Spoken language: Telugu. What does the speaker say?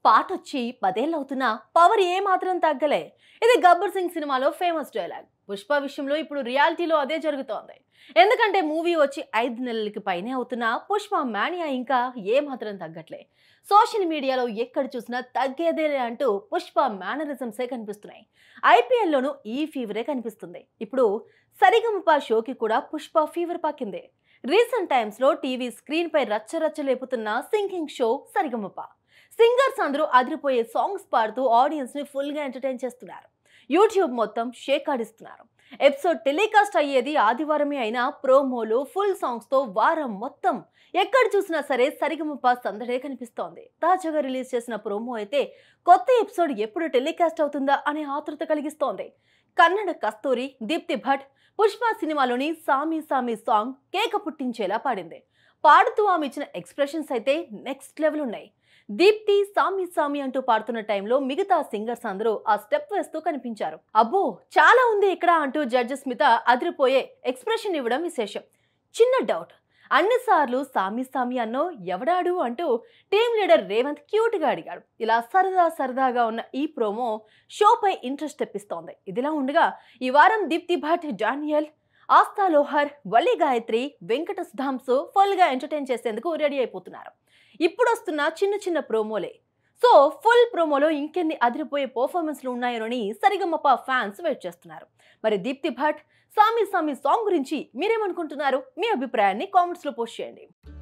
పాట వచ్చి పదేళ్ళవుతున్నా పవర్ ఏ మాత్రం తగ్గలే ఇది గబ్బర్ సింగ్ సినిమాలో ఫేమస్ డైలాగ్ పుష్ప విషయంలో ఇప్పుడు రియాలిటీలో అదే జరుగుతోంది ఎందుకంటే మూవీ వచ్చి ఐదు నెలలకి పైనే అవుతున్నా పుష్ప మానియా ఇంకా ఏ మాత్రం తగ్గట్లే సోషల్ మీడియాలో ఎక్కడ చూసినా తగ్గేదేలే అంటూ పుష్ప మేనరిజమ్సే కనిపిస్తున్నాయి ఐపీఎల్లోనూ ఈ ఫీవరే కనిపిస్తుంది ఇప్పుడు సరిగమప షోకి కూడా పుష్ప ఫీవర్ పాకింది రీసెంట్ టైమ్స్లో టీవీ స్క్రీన్ పై రచ్చరచ్చ లేపుతున్న సింగింగ్ షో సరిగమప సింగర్స్ అందరూ అదిరిపోయే సాంగ్స్ పాడుతూ ఆడియన్స్ ని ఫుల్ గా ఎంటర్టైన్ చేస్తున్నారు యూట్యూబ్ మొత్తం షేక్ ఆడిస్తున్నారు ఎపిసోడ్ టెలికాస్ట్ అయ్యేది ఆదివారమే అయినా ప్రోమోలు ఫుల్ సాంగ్స్ తో వారం మొత్తం ఎక్కడ చూసినా సరే సరిగమప సందడే కనిపిస్తోంది తాజాగా రిలీజ్ చేసిన ప్రోమో అయితే కొత్త ఎపిసోడ్ ఎప్పుడు టెలికాస్ట్ అవుతుందా అనే ఆతృత కలిగిస్తోంది కన్నడ కస్తూరి దీప్తి భట్ పుష్ప సినిమాలోని సామి సామి సాంగ్ కేక పుట్టించేలా పాడింది పాడుతూ ఆమె ఇచ్చిన ఎక్స్ప్రెషన్స్ అయితే నెక్స్ట్ లెవెల్ ఉన్నాయి దీప్తి సామి సామి అంటూ పాడుతున్న టైంలో మిగతా సింగర్స్ అందరూ ఆ స్టెప్ వేస్తూ కనిపించారు అబ్బో చాలా ఉంది ఇక్కడ అంటూ జడ్జెస్ స్మిత అదిరిపోయే ఎక్స్ప్రెషన్ ఇవ్వడం విశేషం చిన్న డౌట్ అన్నిసార్లు సామి సామి అన్నో ఎవడాడు అంటూ టీం లీడర్ రేవంత్ క్యూట్ గా అడిగాడు ఇలా సరదా సరదాగా ఉన్న ఈ ప్రోమో షోపై ఇంట్రెస్ట్ తెప్పిస్తోంది ఇదిలా ఉండగా ఈ వారం దీప్తి భట్ డానియల్ ఆస్థా లోహర్ వల్లి గాయత్రి వెంకట సుధాంసు ఫుల్ గా ఎంటర్టైన్ చేసేందుకు రెడీ అయిపోతున్నారు ఇప్పుడు వస్తున్న చిన్న చిన్న ప్రోమోలే సో ఫుల్ ప్రోమోలో ఇంకెన్ని అదిరిపోయే పర్ఫార్మెన్స్లు ఉన్నాయోనని సరిగమప ఫ్యాన్స్ వెయిట్ చేస్తున్నారు మరి దీప్తి భట్ సామి సామి సాంగ్ గురించి మీరేమనుకుంటున్నారు మీ అభిప్రాయాన్ని కామెంట్స్లో పోస్ట్ చేయండి